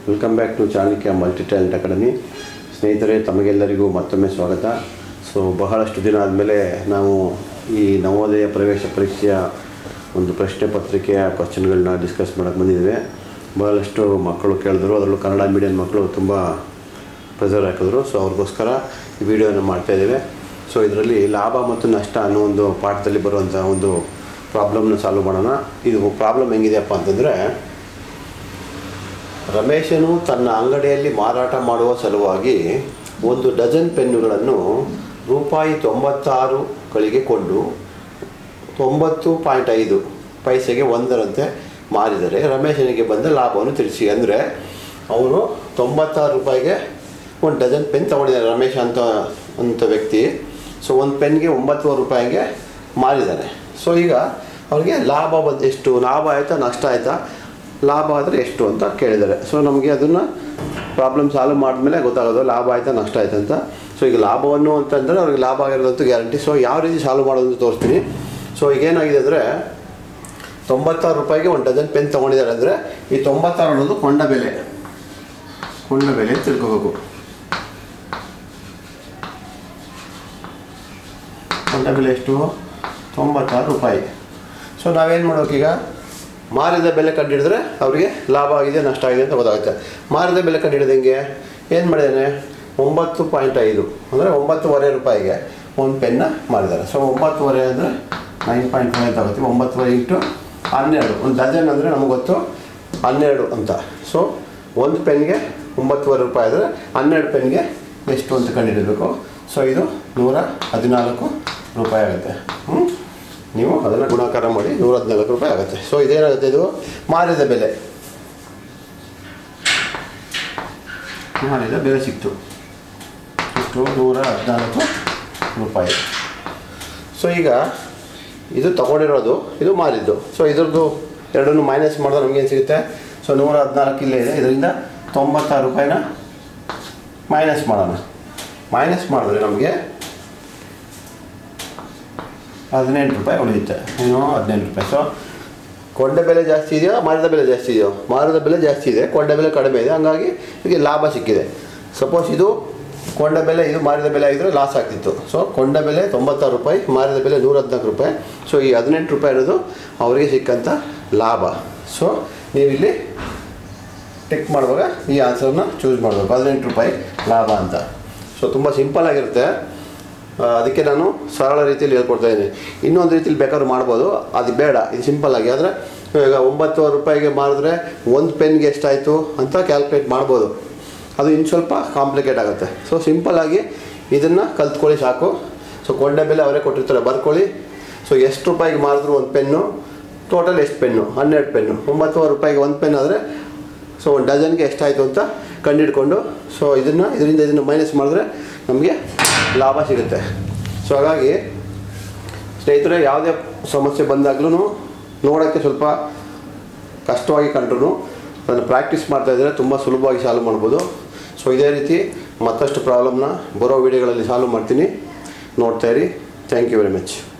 welcome back to Chanakya multi talent academy ಸ್ನೇಹಿತರೆ ತಮಗೆಲ್ಲರಿಗೂ ಮತ್ತೊಮ್ಮೆ ಸ್ವಾಗತ ಸೊ ಬಹಳಷ್ಟು ದಿನ ಆದಮೇಲೆ ನಾವು ಈ ನವೋದಯ ಪ್ರವೇಶ ಪರೀಕ್ಷೆಯ ಒಂದು ಪ್ರಶ್ನೆ ಪತ್ರಿಕೆಯ ಕ್ವಶನ್ಗಳನ್ನ ಡಿಸ್ಕಸ್ ಮಾಡೋಕ್ಕೆ ಬಂದಿದ್ದೇವೆ ಬಹಳಷ್ಟು ಮಕ್ಕಳು ಕೇಳಿದ್ರು ಅದರಲ್ಲೂ ಕನ್ನಡ ಮೀಡಿಯಂ ಮಕ್ಕಳು ತುಂಬ ಪ್ರೆಸರ್ ಹಾಕಿದ್ರು ಸೊ ಅವ್ರಿಗೋಸ್ಕರ ಈ ವಿಡಿಯೋನ ಮಾಡ್ತಾಯಿದ್ದೇವೆ ಸೊ ಇದರಲ್ಲಿ ಲಾಭ ಮತ್ತು ನಷ್ಟ ಅನ್ನೋ ಒಂದು ಪಾಠದಲ್ಲಿ ಬರುವಂಥ ಒಂದು ಪ್ರಾಬ್ಲಮ್ನ ಸಾಲ್ವ್ ಮಾಡೋಣ ಇದು ಪ್ರಾಬ್ಲಮ್ ಹೆಂಗಿದೆಯಪ್ಪ ಅಂತಂದರೆ ರಮೇಶನು ತನ್ನ ಅಂಗಡಿಯಲ್ಲಿ ಮಾರಾಟ ಮಾಡುವ ಸಲುವಾಗಿ ಒಂದು ಡಜನ್ ಪೆನ್ನುಗಳನ್ನು ರೂಪಾಯಿ ತೊಂಬತ್ತಾರುಗಳಿಗೆ ಕೊಂಡು ತೊಂಬತ್ತು ಪಾಯಿಂಟ್ ಐದು ಪೈಸೆಗೆ ಒಂದರಂತೆ ಮಾರಿದರೆ ರಮೇಶನಿಗೆ ಬಂದ ಲಾಭವನ್ನು ತಿಳಿಸಿ ಅಂದರೆ ಅವನು ತೊಂಬತ್ತಾರು ರೂಪಾಯಿಗೆ ಒಂದು ಡಜನ್ ಪೆನ್ ತೊಗೊಂಡಿದ್ದಾನೆ ರಮೇಶ್ ಅಂತ ಅಂತ ವ್ಯಕ್ತಿ ಸೊ ಒಂದು ಪೆನ್ಗೆ ಒಂಬತ್ತುವರೆ ರೂಪಾಯಿಗೆ ಮಾರಿದ್ದಾನೆ ಸೊ ಈಗ ಅವ್ರಿಗೆ ಲಾಭ ಬಂದು ಎಷ್ಟು ಲಾಭ ಆಯಿತಾ ನಷ್ಟ ಆಯಿತಾ ಲಾಭ ಆದರೆ ಎಷ್ಟು ಅಂತ ಕೇಳಿದ್ದಾರೆ ಸೊ ನಮಗೆ ಅದನ್ನು ಪ್ರಾಬ್ಲಮ್ ಸಾಲ್ವ್ ಮಾಡಿದ್ಮೇಲೆ ಗೊತ್ತಾಗೋದು ಲಾಭ ಆಯಿತಾ ನಷ್ಟ ಆಯ್ತಾ ಅಂತ ಸೊ ಈಗ ಲಾಭವನ್ನು ಅಂತಂದರೆ ಅವ್ರಿಗೆ ಲಾಭ ಆಗಿರೋದಂತೂ ಗ್ಯಾರಂಟಿ ಸೊ ಯಾವ ರೀತಿ ಸಾಲ್ವ್ ಮಾಡೋದು ಅಂತ ತೋರಿಸ್ತೀನಿ ಸೊ ಈಗ ಏನಾಗಿದೆ ಅಂದರೆ ತೊಂಬತ್ತಾರು ರೂಪಾಯಿಗೆ ಒಂದು ಡಜನ್ ಪೆನ್ ತೊಗೊಂಡಿದ್ದಾರೆ ಅಂದರೆ ಈ ತೊಂಬತ್ತಾರು ಅನ್ನೋದು ಕೊಂಡ ಬೆಲೆ ಕೊಂಡ ಬೆಲೆ ಅಂತ ತಿಳ್ಕೋಬೇಕು ಕೊಂಡ ಬೆಲೆ ಎಷ್ಟು ತೊಂಬತ್ತಾರು ರೂಪಾಯಿ ಸೊ ನಾವೇನು ಮಾಡ್ಬೇಕೀಗ ಮಾರಿದ ಬೆಲೆ ಕಂಡುಹಿಡಿದ್ರೆ ಅವರಿಗೆ ಲಾಭ ಆಗಿದೆ ನಷ್ಟ ಆಗಿದೆ ಅಂತ ಗೊತ್ತಾಗುತ್ತೆ ಮಾರಿದ ಬೆಲೆ ಕಂಡುಹಿಡಿದು ಹೆಂಗೆ ಏನು ಮಾಡಿದ್ದಾನೆ ಒಂಬತ್ತು ಪಾಯಿಂಟ್ ಐದು ಅಂದರೆ ಒಂಬತ್ತುವರೆ ರೂಪಾಯಿಗೆ ಒಂದು ಪೆನ್ನ ಮಾರಿದ್ದಾರೆ ಸೊ ಒಂಬತ್ತುವರೆ ಅಂದರೆ ನೈನ್ ಪಾಯಿಂಟ್ ಫೈವ್ ಅಂತ ಆಗುತ್ತೆ ಒಂಬತ್ತುವರೆ ಇಂಟು ಹನ್ನೆರಡು ಒಂದು ಡಜನ್ ಅಂದರೆ ನಮಗೆ ಗೊತ್ತು ಹನ್ನೆರಡು ಅಂತ ಸೊ ಒಂದು ಪೆನ್ಗೆ ಒಂಬತ್ತುವರೆ ರೂಪಾಯಿ ಆದರೆ ಹನ್ನೆರಡು ಪೆನ್ಗೆ ಎಷ್ಟು ಅಂತ ಕಂಡುಹಿಡಬೇಕು ಸೊ ಇದು ನೂರ ಹದಿನಾಲ್ಕು ರೂಪಾಯಿ ಆಗುತ್ತೆ ಹ್ಞೂ ನೀವು ಅದನ್ನು ಗುಣಾಕಾರ ಮಾಡಿ ನೂರ ಹದಿನಾಲ್ಕು ರೂಪಾಯಿ ಆಗುತ್ತೆ ಸೊ ಇದೇನಾಗುತ್ತೆ ಇದು ಮಾರಿದ ಬೆಲೆ ಮಾರಿದ ಬೆಲೆ ಸಿಕ್ತು ಎಷ್ಟು ನೂರ ಹದಿನಾಲ್ಕು ರೂಪಾಯಿ ಸೊ ಈಗ ಇದು ತಗೊಂಡಿರೋದು ಇದು ಮಾರಿದ್ದು ಸೊ ಇದ್ರದ್ದು ಎರಡನ್ನು ಮೈನಸ್ ಮಾಡಿದ್ರೆ ನಮಗೇನು ಸಿಗುತ್ತೆ ಸೊ ನೂರ ಹದಿನಾಲ್ಕು ಇಲ್ಲೇ ಇದೆ ಇದರಿಂದ ತೊಂಬತ್ತಾರು ರೂಪಾಯಿನ ಮೈನಸ್ ಮಾಡೋಣ ಮೈನಸ್ ಮಾಡಿದ್ರೆ ನಮಗೆ ಹದಿನೆಂಟು ರೂಪಾಯಿ ಉಳಿಯುತ್ತೆ ಏನು ಹದಿನೆಂಟು ರೂಪಾಯಿ ಸೊ ಕೊಂಡ ಬೆಲೆ ಜಾಸ್ತಿ ಇದೆಯೋ ಮಾರಿದ ಬೆಲೆ ಜಾಸ್ತಿ ಇದೆಯೋ ಮಾರಿದ ಬೆಲೆ ಜಾಸ್ತಿ ಇದೆ ಕೊಂಡ ಬೆಲೆ ಕಡಿಮೆ ಇದೆ ಹಂಗಾಗಿ ಇದಕ್ಕೆ ಲಾಭ ಸಿಕ್ಕಿದೆ ಸಪೋಸ್ ಇದು ಕೊಂಡ ಬೆಲೆ ಇದು ಮಾರಿದ ಬೆಲೆ ಆಗಿದ್ರೆ ಲಾಸ್ ಆಗ್ತಿತ್ತು ಸೊ ಕೊಂಡ ಬೆಲೆ ತೊಂಬತ್ತಾರು ರೂಪಾಯಿ ಮಾರಿದ ಬೆಲೆ ನೂರ ಹದಿನಾಲ್ಕು ರೂಪಾಯಿ ಸೊ ಈ ಹದಿನೆಂಟು ರೂಪಾಯಿ ಅನ್ನೋದು ಅವರಿಗೆ ಸಿಕ್ಕಂಥ ಲಾಭ ಸೊ ನೀವಿಲ್ಲಿ ಟಿಕ್ ಮಾಡುವಾಗ ಈ ಆನ್ಸರ್ನ ಚೂಸ್ ಮಾಡಬೇಕು ಹದಿನೆಂಟು ರೂಪಾಯಿ ಲಾಭ ಅಂತ ಸೊ ತುಂಬ ಸಿಂಪಲ್ ಆಗಿರುತ್ತೆ ಆ, ಅದಕ್ಕೆ ನಾನು ಸರಳ ರೀತಿಯಲ್ಲಿ ಹೇಳ್ಕೊಡ್ತಾ ಇದ್ದೀನಿ ಇನ್ನೊಂದು ರೀತಿಯಲ್ಲಿ ಬೇಕಾದ್ರೂ ಮಾಡ್ಬೋದು ಅದು ಬೇಡ ಇದು ಸಿಂಪಲ್ ಆಗಿ ಆದರೆ ಈಗ ಒಂಬತ್ತುವರೆ ರೂಪಾಯಿಗೆ ಮಾರಿದ್ರೆ ಒಂದು ಪೆನ್ಗೆ ಎಷ್ಟಾಯಿತು ಅಂತ ಕ್ಯಾಲ್ಕುಲೇಟ್ ಮಾಡ್ಬೋದು ಅದು ಇನ್ನು ಸ್ವಲ್ಪ ಕಾಂಪ್ಲಿಕೇಟ್ ಆಗುತ್ತೆ ಸೊ ಸಿಂಪಲ್ಲಾಗಿ ಇದನ್ನು ಕಲ್ತ್ಕೊಳ್ಳಿ ಸಾಕು ಸೊ ಕೊಂಡೆ ಬೆಲೆ ಅವರೇ ಕೊಟ್ಟಿರ್ತಾರೆ ಬರ್ಕೊಳ್ಳಿ ಸೊ ಎಷ್ಟು ರೂಪಾಯಿಗೆ ಮಾರಿದ್ರು ಒಂದು ಪೆನ್ನು ಟೋಟಲ್ ಎಷ್ಟು ಪೆನ್ನು ಹನ್ನೆರಡು ಪೆನ್ನು ಒಂಬತ್ತುವರೆ ರೂಪಾಯಿಗೆ ಒಂದು ಪೆನ್ ಆದರೆ ಸೊ ಒಂದು ಡಜನ್ಗೆ ಎಷ್ಟಾಯಿತು ಅಂತ ಕಂಡುಹಿಡ್ಕೊಂಡು ಸೊ ಇದನ್ನು ಇದರಿಂದ ಇದನ್ನು ಮೈನಸ್ ಮಾಡಿದ್ರೆ ನಮಗೆ ಲಾಭ ಸಿಗುತ್ತೆ ಸೊ ಹಾಗಾಗಿ ಸ್ನೇಹಿತರೆ ಯಾವುದೇ ಸಮಸ್ಯೆ ಬಂದಾಗ್ಲೂ ನೋಡೋಕ್ಕೆ ಸ್ವಲ್ಪ ಕಷ್ಟವಾಗಿ ಕಂಡ್ರು ಅದನ್ನು ಪ್ರಾಕ್ಟೀಸ್ ಮಾಡ್ತಾಯಿದ್ರೆ ತುಂಬ ಸುಲಭವಾಗಿ ಸಾಲ್ವ್ ಮಾಡ್ಬೋದು ಸೊ ಇದೇ ರೀತಿ ಮತ್ತಷ್ಟು ಪ್ರಾಬ್ಲಮ್ನ ಬರೋ ವೀಡಿಯೋಗಳಲ್ಲಿ ಸಾಲ್ವ್ ಮಾಡ್ತೀನಿ ನೋಡ್ತಾ ಇರಿ ಥ್ಯಾಂಕ್ ಯು ವೆರಿ ಮಚ್